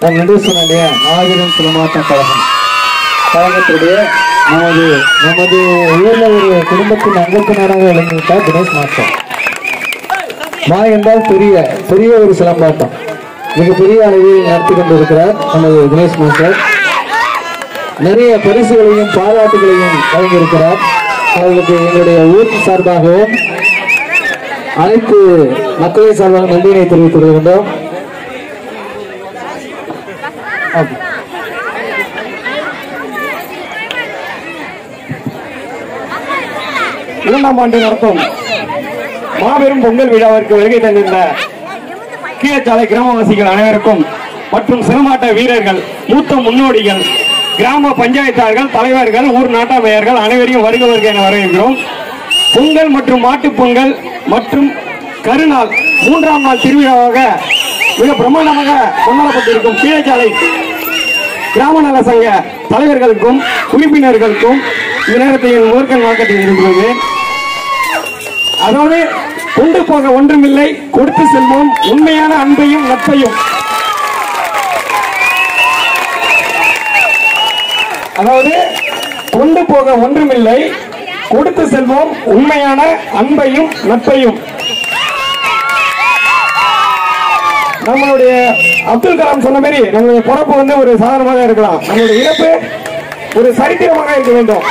நம் நிதர்சனுடைய மாவீரன் சிலமாட்ட கழகம் கழகத்துடைய நமது நமது ஊர்ல ஒரு குடும்பத்தின் அங்கத்தினராக விளங்கிவிட்டார் தினேஷ் மாஸ்டர் மா என்றால் பெரிய பெரிய ஒரு சிலம்பாட்டம் மிகப்பெரிய அளவில் நடத்தி கொண்டிருக்கிறார் நமது தினேஷ் மாஸ்டர் நிறைய பரிசுகளையும் பாராட்டுகளையும் வழங்கியிருக்கிறார் அவர்களுக்கு எங்களுடைய ஊர் சார்பாகவும் அனைத்து மக்களின் சார்பாக நன்றியினை தெரிவித்துக் கொள்கின்றோம் ஆம். இரண்டாம் ஆண்டு நடத்தும் மாபெரும் பொங்கல் விழாவிற்கு வருகை தந்திருந்த கீழச்சாலை கிராமவாசிகள் அனைவருக்கும் மற்றும் சிறுமாட்ட வீரர்கள் மூத்த முன்னோடிகள் கிராம பஞ்சாயத்தார்கள் தலைவர்கள் ஊர் நாட்டாமையர்கள் அனைவரையும் வருக வருக என வரவேற்கிறோம் பொங்கல் மற்றும் மாட்டுப் பொங்கல் மற்றும் கருநாள் மூன்றாம் நாள் திருவிழாவாக மிக பிரமாண்டமாக கொண்டாடப்பட்டிருக்கும் கீழச்சாலை கிராம நல சங்க தலைவர்களுக்கும் உறுப்பினர்களுக்கும் இந்த நேரத்தில் என் முதற்கண் வழக்கத்தை இருக்கிறது அதாவது கொண்டு போக ஒன்றுமில்லை கொடுத்து செல்வோம் உண்மையான அன்பையும் நட்பையும் அதாவது கொண்டு போக ஒன்றுமில்லை கொடுத்து செல்வோம் உண்மையான அன்பையும் நட்பையும் நம்மளுடைய அப்துல் கலாம் சொன்ன மாதிரி நம்மளுடைய பிறப்பு வந்து ஒரு சாதாரணமாக இருக்கலாம் நம்மளுடைய இறப்பு ஒரு சரித்திரமாக இருக்க வேண்டும்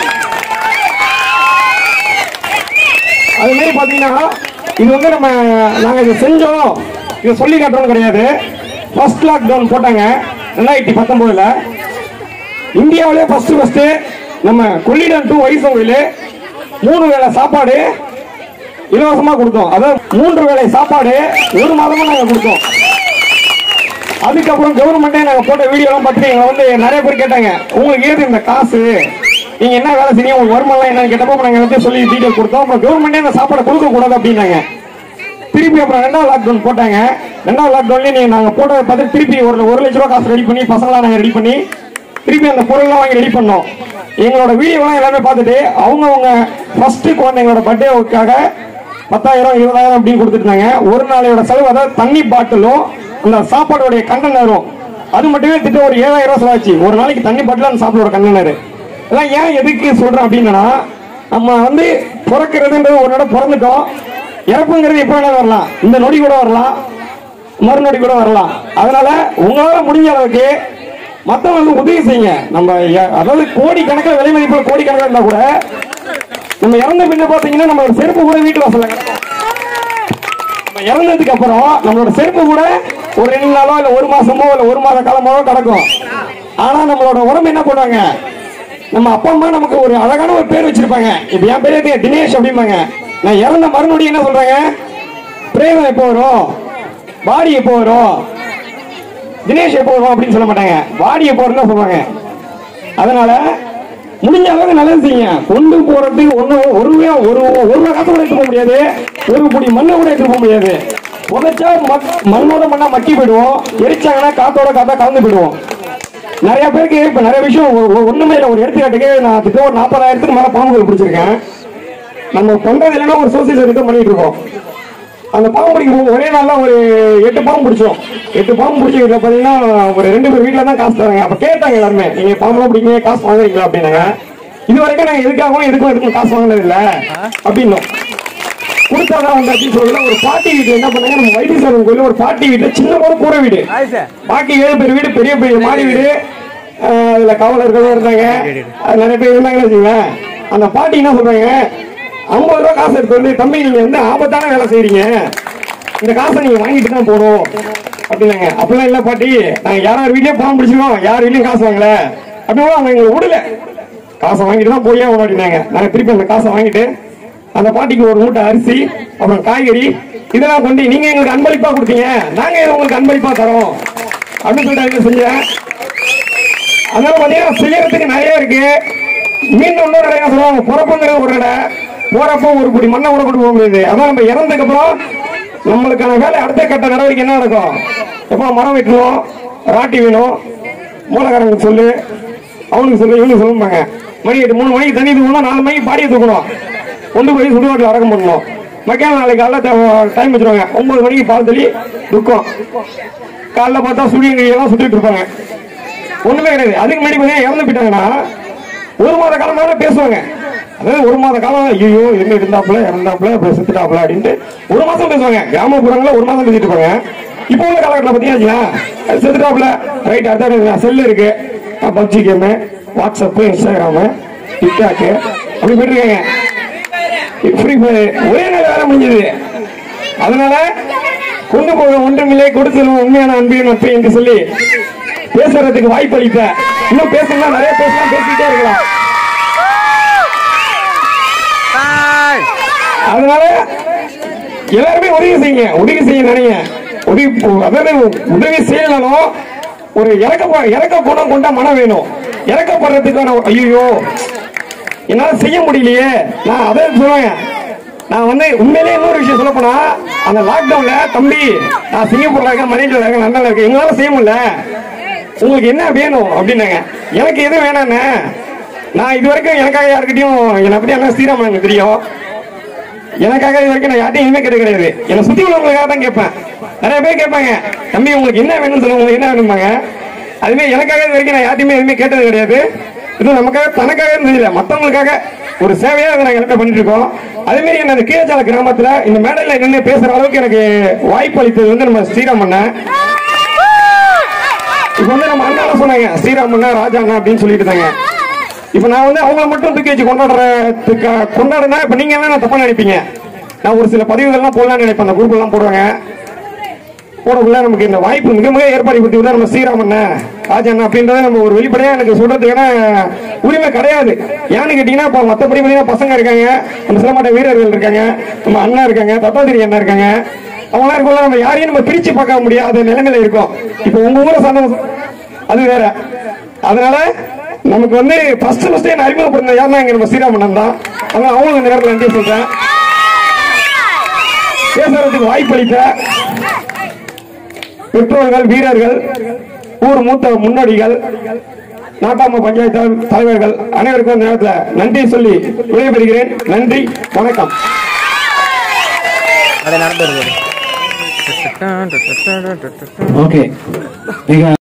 அது மாதிரி பாத்தீங்கன்னா இது வந்து நம்ம நாங்க இதை செஞ்சோம் இதை சொல்லி காட்டுறோம் கிடையாது ஃபர்ஸ்ட் லாக்டவுன் போட்டாங்க ரெண்டாயிரத்தி பத்தொன்பதுல இந்தியாவிலே ஃபர்ஸ்ட் ஃபர்ஸ்ட் நம்ம கொள்ளிடம் டு வைசோவில் மூணு வேளை சாப்பாடு இலவசமா கொடுத்தோம் அதாவது மூன்று வேளை சாப்பாடு ஒரு மாதமா நாங்க கொடுத்தோம் அதுக்கப்புறம் கவர்மெண்டே நாங்க போட்ட வீடியோலாம் பார்த்துட்டு எங்களை வந்து நிறைய பேர் கேட்டாங்க உங்களுக்கு ஏது இந்த காசு நீங்க என்ன வேலை செய்ய உங்களுக்கு வருமானம் என்னன்னு கேட்டப்போ நாங்க வந்து சொல்லி டீடைல் கொடுத்தோம் அப்புறம் கவர்மெண்டே இந்த சாப்பாடை கொடுக்க கூடாது அப்படின்னாங்க திருப்பி அப்புறம் ரெண்டாவது லாக்டவுன் போட்டாங்க ரெண்டாவது லாக்டவுன்லயே நீங்க நாங்க போட்டதை பார்த்து திருப்பி ஒரு ஒரு லட்ச ரூபா காசு ரெடி பண்ணி பசங்களாம் நாங்க ரெடி பண்ணி திருப்பி அந்த பொருள்லாம் வாங்கி ரெடி பண்ணோம் எங்களோட வீடியோலாம் எல்லாமே பார்த்துட்டு அவங்கவுங்க ஃபர்ஸ்ட் குழந்தைங்களோட பர்த்டேவுக்காக பத்தாயிரம் இருபதாயிரம் அப்படின்னு கொடுத்துருந்தாங்க ஒரு நாளையோட செலவு அதாவது தண்ணி பாட்டிலும் அந்த சாப்பாடோடைய கண்டனரும் அது மட்டுமே திட்ட ஒரு ஏழாயிரம் ரூபாய் செலவாச்சு ஒரு நாளைக்கு தண்ணி பாட்டில் அந்த சாப்பாடோட கண்டனர் இதெல்லாம் ஏன் எதுக்கு சொல்றேன் அப்படின்னா நம்ம வந்து பிறக்கிறதுன்றது ஒரு இடம் பிறந்துட்டோம் இறப்புங்கிறது எப்போ வேணாலும் வரலாம் இந்த நொடி கூட வரலாம் மறுநொடி கூட வரலாம் அதனால உங்களால முடிஞ்ச அளவுக்கு மற்றவங்களுக்கு உதவி செய்யுங்க நம்ம எ- அதாவது கோடி கணக்கில் விலை மதிப்பு கோடி கணக்கில் இருந்தா கூட நம்ம இறந்த பின்ன பாத்தீங்கன்னா நம்மளோட செருப்பு கூட வீட்டு வாசல்ல கிடக்கும் நம்ம இறந்ததுக்கு அப்புறம் நம்மளோட செருப்பு கூட ஒரு ரெண்டு நாளோ இல்ல ஒரு மாசமோ இல்ல ஒரு மாத காலமோ கிடக்கும் ஆனா நம்மளோட உடம்பு என்ன பண்ணுவாங்க நம்ம அப்பா அம்மா நமக்கு ஒரு அழகான ஒரு பேர் வச்சிருப்பாங்க இப்ப என் பேர் எதுக்கு? தினேஷ் அப்படிம்பாங்க நான் இறந்த மறுநொடி என்ன சொல்றாங்க பிரேமம் எப்போ வரும் பாடி எப்போ வரும் தினேஷ் எப்போ வரும் அப்படின்னு சொல்ல மாட்டாங்க பாடி எப்போ வரும்னு தான் சொல்லுவாங்க அதனால முடிஞ்ச அளவுக்கு நல்லது செய்யுங்க கொண்டு போறதுக்கு ஒண்ணு ஒரு ரூபா- ஒரு ஒரு ரூபா காசு கூட எடுத்து போக முடியாது ஒரு பொடி மண்ணை கூட எடுத்து போக முடியாது புதைச்சா மக்- மண்ணோட மண்ணா மக்கி போயிடுவோம் எரிச்சாங்கன்னா காத்தோட காத்தா கலந்து போயிடுவோம் நிறைய பேருக்கு இப்ப நிறைய விஷயம் ஒ- ஒ- ஒண்ணுமே இல்லை ஒரு எடுத்துக்காட்டுக்கு நான் கிட்ட ஒரு நாற்பதாயிரத்துக்கு மேல பாம்புகள் பிடிச்சிருக்கேன் நம்ம பண்றது இல்லைன்னா ஒரு சோசியல் சர்வீஸ் பண்ணிட்டு இருக்கோம் அந்த பாம்பு பிடிக்கும் போது ஒரே நாள்ல ஒரு எட்டு பாம்பு பிடிச்சோம் எட்டு பாம்பு பிடிச்ச வீட்டுல பாத்தீங்கன்னா ஒரு ரெண்டு பேர் வீட்டுல தான் காசு தராங்க அப்ப கேட்டாங்க எல்லாருமே நீங்க பாம்புலாம் பிடிக்கீங்க காசு வாங்குறீங்களா அப்படின்னாங்க இது வரைக்கும் நாங்க எதுக்காகவும் எதுக்கும் எதுக்கும் காசு வாங்கினது இல்ல அப்படின்னோம் கொடுத்தாதான் வந்து அப்படின்னு சொல்லல ஒரு பாட்டி வீட்டுல என்ன பண்ணாங்க நம்ம வைத்தீஸ்வரன் கோயில்ல ஒரு பாட்டி வீட்டுல சின்ன ஒரு கூரை வீடு பாக்கி ஏழு பேர் வீடு பெரிய பெரிய மாடி வீடு அஹ் அதுல காவலர்களும் இருந்தாங்க அது நிறைய பேர் இருந்தாங்கன்னு வச்சுங்களேன் அந்த பாட்டி என்ன சொல்றாங்க ஐம்பது ரூபா காசு எடுத்து வந்து தம்பி நீங்க வந்து ஆபத்தான வேலை செய்றீங்க இந்த காசை நீங்க வாங்கிட்டு தான் போகணும் அப்படின்னாங்க அப்படிலாம் இல்ல பாட்டி நாங்க யாரார் வீட்லயும் பணம் பிடிச்சிருக்கோம் யார் வீட்லயும் காசு வாங்கல அப்படின்னா அவங்க எங்களை விடல காசை வாங்கிட்டு தான் போய் ஆகணும் அப்படின்னாங்க நாங்க திருப்பி அந்த காசை வாங்கிட்டு அந்த பாட்டிக்கு ஒரு மூட்டை அரிசி அப்புறம் காய்கறி இதெல்லாம் கொண்டு நீங்க எங்களுக்கு அன்பளிப்பா கொடுத்தீங்க நாங்க இதை உங்களுக்கு அன்பளிப்பா தரோம் அப்படின்னு சொல்லிட்டு அதுக்கு செஞ்சேன் அதனால பாத்தீங்கன்னா செய்யறதுக்கு நிறைய இருக்கு மீண்டும் இன்னொரு இடம் என்ன சொல்லுவாங்க பிறப்புங்கிறது ஒரு இடம் போறப்போ ஒரு குடி மண்ணை கூட கொண்டு போக முடியாது அதான் நம்ம இறந்ததுக்கு அப்புறம் நம்மளுக்கான வேலை அடுத்த கட்ட நடவடிக்கை என்ன நடக்கும் எப்போ மரம் வெட்டணும் ராட்டி வேணும் மூலக்காரங்களுக்கு சொல்லு அவனுக்கு சொல்லு இவனுக்கு சொல்லுவாங்க மணி எட்டு மூணு மணிக்கு தண்ணி தூக்கணும் நாலு மணிக்கு பாடியை தூக்கணும் கொண்டு போய் சுடுகாட்டில் அடக்கம் பண்ணணும் மக்கள் நாளைக்கு காலைல டைம் வச்சிருவாங்க ஒன்பது மணிக்கு பால் தள்ளி துக்கம் காலைல பார்த்தா சூரியன் எல்லாம் சுத்திட்டு இருப்பாங்க ஒண்ணுமே கிடையாது அதுக்கு முன்னாடி பார்த்தீங்கன்னா இறந்து போயிட்டாங்கன்னா ஒரு மாத காலமாக பேசுவாங்க அதாவது ஒரு மாத காலம் ஐயோ என்ன இருந்தாப்புல இறந்தாப்புல அப்புறம் செத்துட்டாப்புல அப்படின்ட்டு ஒரு மாசம் பேசுவாங்க கிராமப்புறங்களில் ஒரு மாசம் பேசிட்டு இருப்பாங்க இப்போ உள்ள காலகட்டத்தில் பார்த்தீங்கன்னா அது செத்துட்டாப்புல ரைட் அடுத்த செல்லு இருக்கு PUBG game WhatsApp Instagram TikTok அப்படி போயிட்டு இருக்காங்க ஃப்ரீ ஃபயர் ஒரே நாள் வேலை முடிஞ்சது அதனால கொண்டு போக ஒன்றுமில்லை கொடுத்தல் உண்மையான அன்பு நட்பு என்று சொல்லி பேசுறதுக்கு வாய்ப்பு அளித்த இன்னும் பேசலாம் நிறைய பேசலாம் பேசிக்கிட்டே இருக்கலாம் அதனால எல்லாருமே உதவி செய்யுங்க உதவி செய்ய நினைங்க உதவி அதாவது உதவி செய்யணும் ஒரு இறக்க இறக்க குணம் கொண்ட மனம் வேணும் இறக்கப்படுறதுக்கான ஐயோ என்னால செய்ய முடியலையே நான் அதை சொல்லுவேன் நான் வந்து உண்மையிலேயே இன்னொரு விஷயம் சொல்ல போனா அந்த லாக்டவுன்ல தம்பி நான் சிங்கப்பூர்ல இருக்கேன் மலேசியால இருக்கேன் லண்டன்ல இருக்கேன் எங்களால செய்ய முடியல உங்களுக்கு என்ன வேணும் அப்படின்னாங்க எனக்கு எதுவும் வேணாண்ணே நான் இது வரைக்கும் எனக்காக யாருக்கிட்டையும் என்னை பத்தி என்ன ஸ்ரீராமன் எனக்கு தெரியும் எனக்காக இது வரைக்கும் நான் யார்ட்டையும் எதுவுமே கேட்க கிடையாது என்னை சுத்தி உள்ளவங்களுக்காக தான் கேட்பேன் நிறைய பேர் கேட்பாங்க தம்பி உங்களுக்கு என்ன வேணும்னு சொல்லுங்க உங்களுக்கு என்ன வேணும்பாங்க அதுமே எனக்காக இது வரைக்கும் நான் யார்ட்டையுமே எதுவுமே கேட்டது கிடையாது இது நமக்காக தனக்காக தெரியல மத்தவங்களுக்காக ஒரு சேவையா இதை நாங்க எல்லாமே பண்ணிட்டு இருக்கோம் அதே மாதிரி என்ன இந்த கீழச்சால கிராமத்துல இந்த மேடையில நின்று பேசுற அளவுக்கு எனக்கு வாய்ப்பு அளித்தது வந்து நம்ம ஸ்ரீராமண்ண இப்ப வந்து நம்ம அண்ணா சொன்னாங்க ஸ்ரீராமண்ணா ராஜாண்ணா அப்படின்னு சொல்லிட்டு இருந்தாங்க இப்ப நான் வந்து அவங்கள மட்டும் தூக்கி வச்சு கொண்டாடுறதுக்கு கொண்டாடுனா இப்ப நீங்க என்ன தப்பா நினைப்பீங்க நான் ஒரு சில பதிவுகள்லாம் போடலாம்னு நினைப்பேன் அந்த குரூப் எல்லாம் போடுவாங்க போடக்குள்ள நமக்கு இந்த வாய்ப்பு மிக மிக ஏற்பாடு கொடுத்து விட்டா நம்ம ஸ்ரீராமண்ண ராஜண்ணா அப்படின்றத நம்ம ஒரு வெளிப்படையா எனக்கு சொல்றதுக்கான உரிமை கிடையாது ஏன்னு கேட்டீங்கன்னா இப்போ மற்றபடி பார்த்தீங்கன்னா பசங்க இருக்காங்க நம்ம சிலமாட்ட வீரர்கள் இருக்காங்க நம்ம அண்ணா இருக்காங்க தத்தாதிரி அண்ணா இருக்காங்க அவங்களாம் இருக்குள்ள நம்ம யாரையும் நம்ம பிரிச்சு பார்க்க முடியாத நிலைமையில இருக்கோம் இப்போ உங்க ஊரை சார்ந்த அது வேற அதனால நமக்கு வந்து ஃபர்ஸ்ட் ஃபர்ஸ்ட் என்ன அறிமுகப்படுத்த யாருன்னா இங்க நம்ம ஸ்ரீராமண்ணன் தான் அவங்க அவங்களுக்கு இந்த நேரத்தில் நன்றி சொல்றேன் பேசுறதுக்கு வாய்ப்பு அளித்த பெற்றோர்கள் வீரர்கள் ஊர் மூத்த முன்னோடிகள் நாட்டாம பஞ்சாயத்து தலைவர்- தலைவர்கள் அனைவருக்கும் இந்த நேரத்தில் நன்றி சொல்லி விடைபெறுகிறேன் நன்றி வணக்கம் அதை நடந்துருது ஓகே மிக